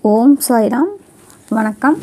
ஓம் சாய்ராம் வணக்கம்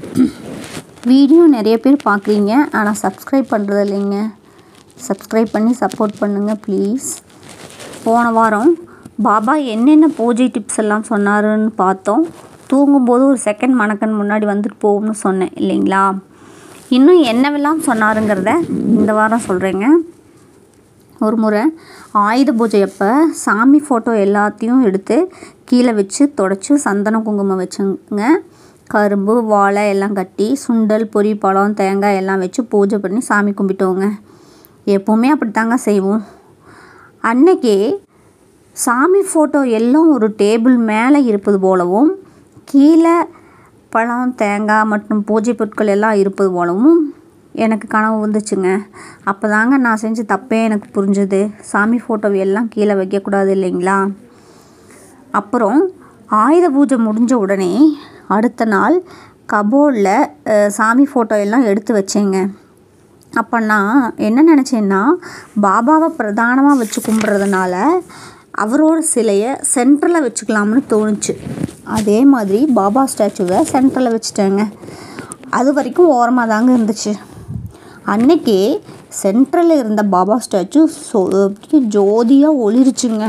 வீடியோ நிறைய பேர் பார்க்குறீங்க ஆனால் சப்ஸ்கிரைப் பண்ணுறது இல்லைங்க சப்ஸ்கிரைப் பண்ணி சப்போர்ட் பண்ணுங்கள் ப்ளீஸ் போன வாரம் பாபா என்னென்ன பூஜை டிப்ஸ் எல்லாம் சொன்னாருன்னு பார்த்தோம் தூங்கும்போது ஒரு செகண்ட் மணக்கன் முன்னாடி வந்துட்டு போகும்னு சொன்னேன் இல்லைங்களா இன்னும் என்னவெல்லாம் சொன்னாருங்கிறத இந்த வாரம் சொல்கிறேங்க ஒரு முறை ஆயுத பூஜை அப்போ சாமி ஃபோட்டோ எல்லாத்தையும் எடுத்து கீழே வச்சு தொடச்சி சந்தன குங்குமம் வச்சுங்க கரும்பு வாழை எல்லாம் கட்டி சுண்டல் பொரி பழம் தேங்காய் எல்லாம் வச்சு பூஜை பண்ணி சாமி கும்பிட்டோங்க எப்போவுமே அப்படித்தாங்க செய்வோம் அன்னைக்கு சாமி ஃபோட்டோ எல்லாம் ஒரு டேபிள் மேலே இருப்பது போலவும் கீழே பழம் தேங்காய் மற்றும் பூஜை பொருட்கள் எல்லாம் இருப்பது போலவும் எனக்கு கனவு வந்துச்சுங்க அப்போ தாங்க நான் செஞ்ச தப்பே எனக்கு புரிஞ்சுது சாமி ஃபோட்டோவை எல்லாம் கீழே வைக்கக்கூடாது இல்லைங்களா அப்புறம் ஆயுத பூஜை முடிஞ்ச உடனே அடுத்த நாள் கபோர்டில் சாமி ஃபோட்டோ எல்லாம் எடுத்து வச்சேங்க அப்போ நான் என்ன நினச்சேன்னா பாபாவை பிரதானமாக வச்சு கும்பிட்றதுனால அவரோட சிலையை சென்டரில் வச்சுக்கலாம்னு தோணுச்சு அதே மாதிரி பாபா ஸ்டாச்சுவை சென்டரில் வச்சுட்டேங்க அது வரைக்கும் ஓரமாக தாங்க இருந்துச்சு அன்னைக்கு சென்ட்ரலில் இருந்த பாபா ஸ்டாச்சு சொ அப்படியே ஜோதியாக ஒளிருச்சுங்க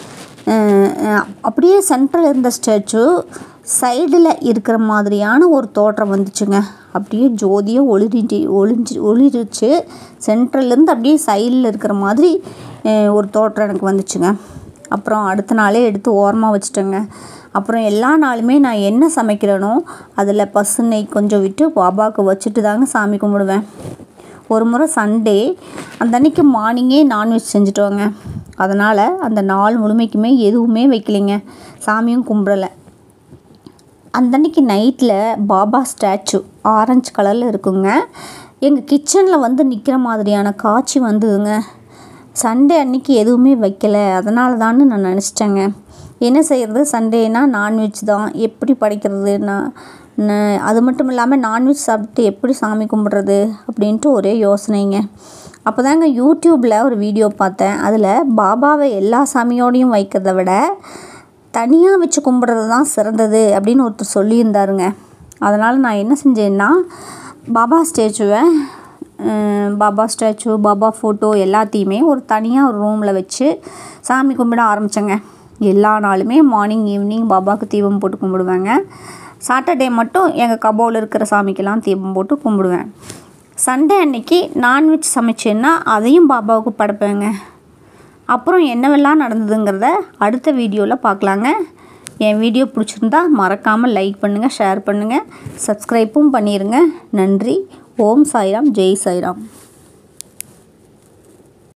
அப்படியே சென்ட்ரல் இருந்த ஸ்டாச்சு சைடில் இருக்கிற மாதிரியான ஒரு தோற்றம் வந்துச்சுங்க அப்படியே ஜோதியாக ஒளிரிஞ்சு ஒளிஞ்சு ஒளிருச்சு சென்ட்ரல்லேருந்து அப்படியே சைடில் இருக்கிற மாதிரி ஒரு தோற்றம் எனக்கு வந்துச்சுங்க அப்புறம் அடுத்த நாளே எடுத்து ஓரமாக வச்சுட்டேங்க அப்புறம் எல்லா நாளுமே நான் என்ன சமைக்கிறேனோ அதில் பசு நெய் கொஞ்சம் விட்டு பாபாவுக்கு வச்சுட்டு தாங்க சாமி கும்பிடுவேன் ஒரு முறை சண்டே அந்த அன்றைக்கி மார்னிங்கே நான்வெஜ் செஞ்சுட்டோங்க அதனால் அந்த நாள் முழுமைக்குமே எதுவுமே வைக்கலைங்க சாமியும் கும்பிடலை அந்த அன்றைக்கி நைட்டில் பாபா ஸ்டாச்சு ஆரஞ்சு கலரில் இருக்குங்க எங்கள் கிச்சனில் வந்து நிற்கிற மாதிரியான காட்சி வந்ததுங்க சண்டே அன்றைக்கி எதுவுமே வைக்கலை அதனால தான்னு நான் நினச்சிட்டேங்க என்ன செய்கிறது சண்டேனா நான்வெஜ் தான் எப்படி படைக்கிறது நான் அது மட்டும் இல்லாமல் நான்வெஜ் சாப்பிட்டு எப்படி சாமி கும்பிட்றது அப்படின்ட்டு ஒரே யோசனைங்க அப்போ தாங்க யூடியூப்பில் ஒரு வீடியோ பார்த்தேன் அதில் பாபாவை எல்லா சாமியோடையும் வைக்கிறத விட தனியாக வச்சு கும்பிட்றது தான் சிறந்தது அப்படின்னு ஒருத்தர் சொல்லியிருந்தாருங்க அதனால் நான் என்ன செஞ்சேன்னா பாபா ஸ்டேச்சுவை பாபா ஸ்டாச்சு பாபா ஃபோட்டோ எல்லாத்தையுமே ஒரு தனியாக ஒரு ரூமில் வச்சு சாமி கும்பிட ஆரம்பித்தேங்க எல்லா நாளுமே மார்னிங் ஈவினிங் பாபாவுக்கு தீபம் போட்டு கும்பிடுவேங்க சாட்டர்டே மட்டும் எங்கள் கபோவில் இருக்கிற சாமிக்கெல்லாம் தீபம் போட்டு கும்பிடுவேன் சண்டே அன்னைக்கு நான்வெஜ் சமைச்சேன்னா அதையும் பாபாவுக்கு படைப்பேங்க அப்புறம் என்னவெல்லாம் நடந்ததுங்கிறத அடுத்த வீடியோவில் பார்க்கலாங்க என் வீடியோ பிடிச்சிருந்தா மறக்காமல் லைக் பண்ணுங்கள் ஷேர் பண்ணுங்கள் சப்ஸ்கிரைப்பும் பண்ணிடுங்க நன்றி ஓம் சாய்ராம் ஜெய் சாய்ராம்